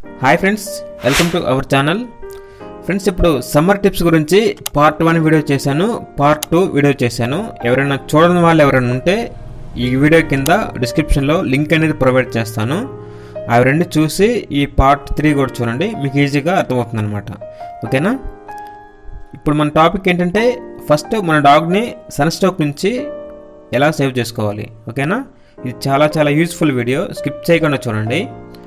hi friends welcome to our channel friends ఇప్పుడు summer tips గురించి part one video చేశాను part two video చేశాను ఎవరైనా చూడని వాళ్ళు ఎవరైనా ఉంటే ఈ వీడియో కింద డిస్క్రిప్షన్లో లింక్ అనేది ప్రొవైడ్ చేస్తాను అవి రెండు చూసి ఈ పార్ట్ త్రీ కూడా చూడండి మీకు ఈజీగా అర్థమవుతుంది అనమాట ఓకేనా ఇప్పుడు మన టాపిక్ ఏంటంటే ఫస్ట్ మన డాగ్ని సన్ స్ట్రోక్ నుంచి ఎలా సేవ్ చేసుకోవాలి ఓకేనా ఇది చాలా చాలా యూస్ఫుల్ వీడియో స్కిప్ చేయకుండా చూడండి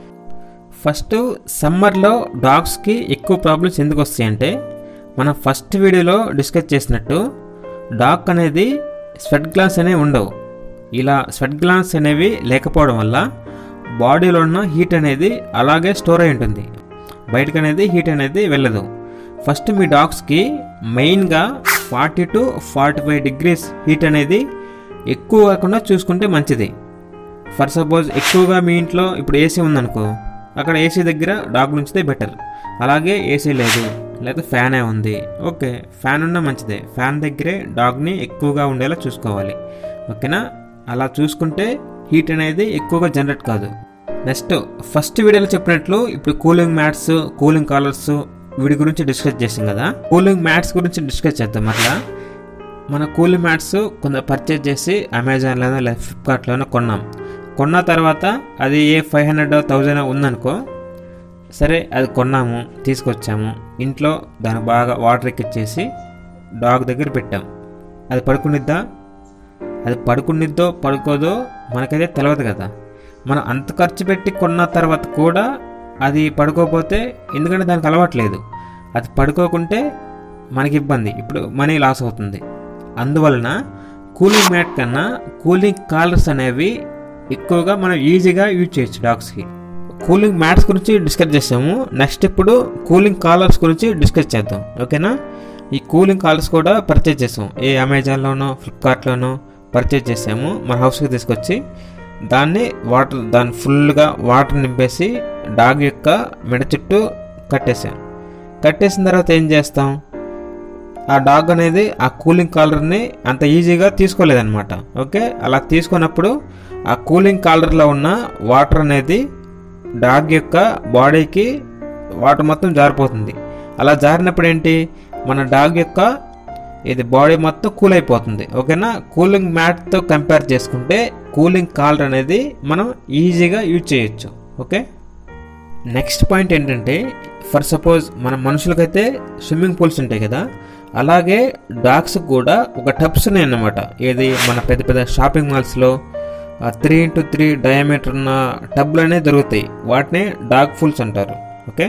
ఫస్ట్ సమ్మర్లో డాగ్స్కి ఎక్కువ ప్రాబ్లమ్స్ ఎందుకు వస్తాయంటే మనం ఫస్ట్ వీడియోలో డిస్కస్ చేసినట్టు డాగ్ అనేది స్వెట్ గ్లాన్స్ అనేవి ఉండవు ఇలా స్వెట్ గ్లాన్స్ అనేవి లేకపోవడం వల్ల బాడీలో ఉన్న హీట్ అనేది అలాగే స్టోర్ అయి ఉంటుంది బయటకు అనేది హీట్ అనేది వెళ్ళదు ఫస్ట్ మీ డాగ్స్కి మెయిన్గా forty two forty five degrees heat అనేది ఎక్కువ కాకుండా చూసుకుంటే మంచిది ఫర్ సపోజ్ ఎక్కువగా మీ ఇంట్లో ఇప్పుడు ఏసీ ఉందనుకో అక్కడ ఏసీ దగ్గర డాగ్ ఉంచితే బెటర్ అలాగే ఏసీ లేదు లేదా ఫ్యానే ఉంది ఓకే ఫ్యాన్ ఉన్నా మంచిదే ఫ్యాన్ దగ్గరే డాగ్ని ఎక్కువగా ఉండేలా చూసుకోవాలి ఓకేనా అలా చూసుకుంటే హీట్ అనేది ఎక్కువగా జనరేట్ కాదు నెక్స్ట్ ఫస్ట్ వీడియోలో చెప్పినట్లు ఇప్పుడు కూలింగ్ మ్యాట్స్ కూలింగ్ కాలర్స్ వీటి గురించి డిస్కస్ చేసాం కదా కూలింగ్ మ్యాట్స్ గురించి డిస్కస్ చేద్దాం అట్లా మన కూలింగ్ మ్యాట్స్ కొంత పర్చేజ్ చేసి అమెజాన్లోనో లేదా ఫ్లిప్కార్ట్లోనో కొన్నాం కొన్న తర్వాత అది ఏ ఫైవ్ హండ్రెడ్ థౌజండ్ ఉందనుకో సరే అది కొన్నాము తీసుకొచ్చాము ఇంట్లో దానికి బాగా వాటర్ ఎక్కిచ్చేసి డాగ్ దగ్గర పెట్టాం అది పడుకునిద్దా అది పడుకునిద్దో పడుకోదో మనకైతే తెలియదు కదా మనం అంత ఖర్చు పెట్టి కొన్న తర్వాత కూడా అది పడుకోకపోతే ఎందుకంటే దానికి అలవాట్లేదు అది పడుకోకుంటే మనకి ఇబ్బంది ఇప్పుడు మనీ లాస్ అవుతుంది అందువలన కూలింగ్ మ్యాట్ కన్నా కూలింగ్ కాలర్స్ అనేవి ఎక్కువగా మనం ఈజీగా యూజ్ చేయొచ్చు డాగ్స్కి కూలింగ్ మ్యాట్స్ గురించి డిస్కస్ చేసాము నెక్స్ట్ ఇప్పుడు కూలింగ్ కాలర్స్ గురించి డిస్కస్ చేద్దాం ఓకేనా ఈ కూలింగ్ కాలర్స్ కూడా పర్చేజ్ చేసాం ఏ అమెజాన్లోనో ఫ్లిప్కార్ట్లోనో పర్చేజ్ చేసాము మన హౌస్కి తీసుకొచ్చి దాన్ని వాటర్ దాన్ని ఫుల్గా వాటర్ నింపేసి డాగ్ యొక్క మెడ చుట్టూ కట్టేసాం కట్టేసిన తర్వాత ఏం చేస్తాం ఆ డాగ్ అనేది ఆ కూలింగ్ కాలర్ని అంత ఈజీగా తీసుకోలేదన్నమాట ఓకే అలా తీసుకున్నప్పుడు ఆ కూలింగ్ కాలర్లో ఉన్న వాటర్ అనేది డాగ్ యొక్క బాడీకి వాటర్ మొత్తం జారిపోతుంది అలా జారినప్పుడు ఏంటి మన డాగ్ యొక్క ఇది బాడీ మొత్తం కూల్ అయిపోతుంది ఓకేనా కూలింగ్ మ్యాట్తో కంపేర్ చేసుకుంటే కూలింగ్ కాలర్ అనేది మనం ఈజీగా యూజ్ చేయొచ్చు ఓకే నెక్స్ట్ పాయింట్ ఏంటంటే ఫర్ సపోజ్ మన మనుషులకైతే స్విమ్మింగ్ పూల్స్ ఉంటాయి కదా అలాగే డాగ్స్కి కూడా ఒక టబ్స్ ఉన్నాయి అన్నమాట ఏది మన పెద్ద పెద్ద షాపింగ్ మాల్స్లో త్రీ ఇంటూ త్రీ డయామీటర్ ఉన్న టబ్లు అనేవి దొరుకుతాయి వాటిని డాగ్ ఫుల్స్ అంటారు ఓకే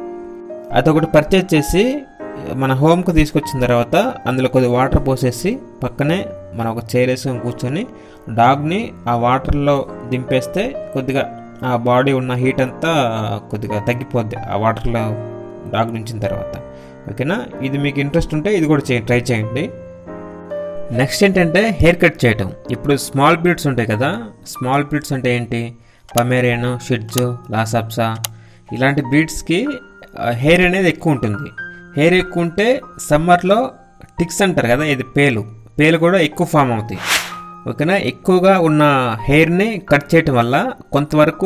అదొకటి పర్చేజ్ చేసి మన హోమ్కి తీసుకొచ్చిన తర్వాత అందులో కొద్ది వాటర్ పోసేసి పక్కనే మనం ఒక చైర్ వేసుకొని కూర్చొని డాగ్ని ఆ వాటర్లో దింపేస్తే కొద్దిగా ఆ బాడీ ఉన్న హీట్ అంతా కొద్దిగా తగ్గిపోద్ది ఆ వాటర్లో డాగ్ నుంచిన తర్వాత ఓకేనా ఇది మీకు ఇంట్రెస్ట్ ఉంటే ఇది కూడా చేయండి ట్రై చేయండి నెక్స్ట్ ఏంటంటే హెయిర్ కట్ చేయటం ఇప్పుడు స్మాల్ బ్రీడ్స్ ఉంటాయి కదా స్మాల్ బ్రీడ్స్ అంటే ఏంటి పమేరియన్ షిడ్జు లాసాప్సా ఇలాంటి బ్రీడ్స్కి హెయిర్ అనేది ఎక్కువ ఉంటుంది హెయిర్ ఎక్కువ ఉంటే సమ్మర్లో టిక్స్ అంటారు కదా ఇది పేలు పేలు కూడా ఎక్కువ ఫామ్ అవుతాయి ఓకేనా ఎక్కువగా ఉన్న హెయిర్ని కట్ చేయటం వల్ల కొంతవరకు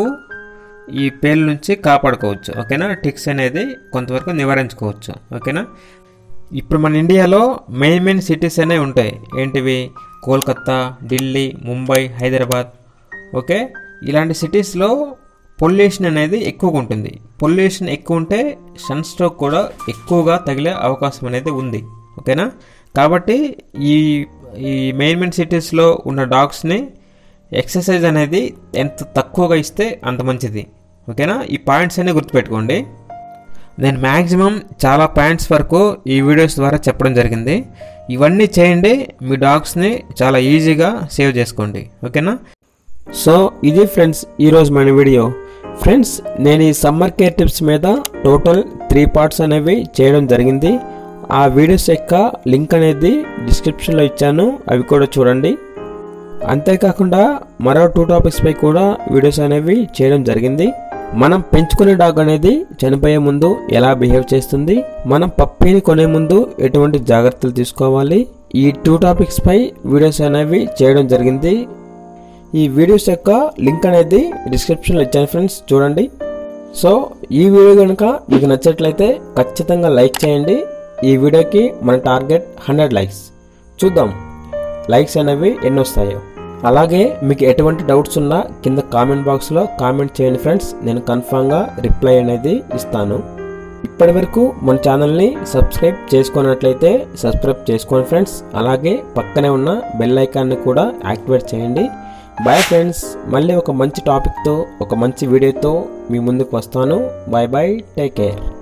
ఈ పేలు నుంచి కాపాడుకోవచ్చు ఓకేనా టిక్స్ అనేది కొంతవరకు నివారించుకోవచ్చు ఓకేనా ఇప్పుడు మన ఇండియాలో మెయిన్ మెయిన్ సిటీస్ అనేవి ఉంటాయి ఏంటివి కోల్కత్తా ఢిల్లీ ముంబై హైదరాబాద్ ఓకే ఇలాంటి సిటీస్లో పొల్యూషన్ అనేది ఎక్కువగా ఉంటుంది పొల్యూషన్ ఎక్కువ ఉంటే సన్ స్ట్రోక్ కూడా ఎక్కువగా తగిలే అవకాశం అనేది ఉంది ఓకేనా కాబట్టి ఈ ఈ మెయిన్ మెయిన్ సిటీస్లో ఉన్న డాగ్స్ని ఎక్సర్సైజ్ అనేది ఎంత తక్కువగా ఇస్తే అంత మంచిది ఓకేనా ఈ పాయింట్స్ అన్నీ గుర్తుపెట్టుకోండి నేను మ్యాక్సిమం చాలా పాయింట్స్ వరకు ఈ వీడియోస్ ద్వారా చెప్పడం జరిగింది ఇవన్నీ చేయండి మీ డాగ్స్ని చాలా ఈజీగా సేవ్ చేసుకోండి ఓకేనా సో ఇది ఫ్రెండ్స్ ఈరోజు మన వీడియో ఫ్రెండ్స్ నేను ఈ సమ్మర్ కేర్ టిప్స్ మీద టోటల్ త్రీ పార్ట్స్ అనేవి చేయడం జరిగింది ఆ వీడియోస్ యొక్క లింక్ అనేది డిస్క్రిప్షన్లో ఇచ్చాను అవి కూడా చూడండి అంతేకాకుండా మరో టూ టాపిక్స్పై కూడా వీడియోస్ అనేవి చేయడం జరిగింది మనం పెంచుకునే డాగ్ అనేది చనిపోయే ముందు ఎలా బిహేవ్ చేస్తుంది మనం పప్పీని కొనే ముందు ఎటువంటి జాగ్రత్తలు తీసుకోవాలి ఈ టూ టాపిక్స్ పై వీడియోస్ అనేవి చేయడం జరిగింది ఈ వీడియోస్ యొక్క లింక్ అనేది డిస్క్రిప్షన్లో ఇచ్చాను ఫ్రెండ్స్ చూడండి సో ఈ వీడియో కనుక మీకు నచ్చట్లయితే ఖచ్చితంగా లైక్ చేయండి ఈ వీడియోకి మన టార్గెట్ హండ్రెడ్ లైక్స్ చూద్దాం లైక్స్ అనేవి ఎన్ని వస్తాయో అలాగే మీకు ఎటువంటి డౌట్స్ ఉన్నా కింద కామెంట్ బాక్స్లో కామెంట్ చేయండి ఫ్రెండ్స్ నేను కన్ఫామ్గా రిప్లై అనేది ఇస్తాను ఇప్పటి వరకు మన ఛానల్ని సబ్స్క్రైబ్ చేసుకున్నట్లయితే సబ్స్క్రైబ్ చేసుకోండి ఫ్రెండ్స్ అలాగే పక్కనే ఉన్న బెల్ ఐకాన్ని కూడా యాక్టివేట్ చేయండి బాయ్ ఫ్రెండ్స్ మళ్ళీ ఒక మంచి టాపిక్తో ఒక మంచి వీడియోతో మీ ముందుకు వస్తాను బాయ్ బాయ్ టేక్ కేర్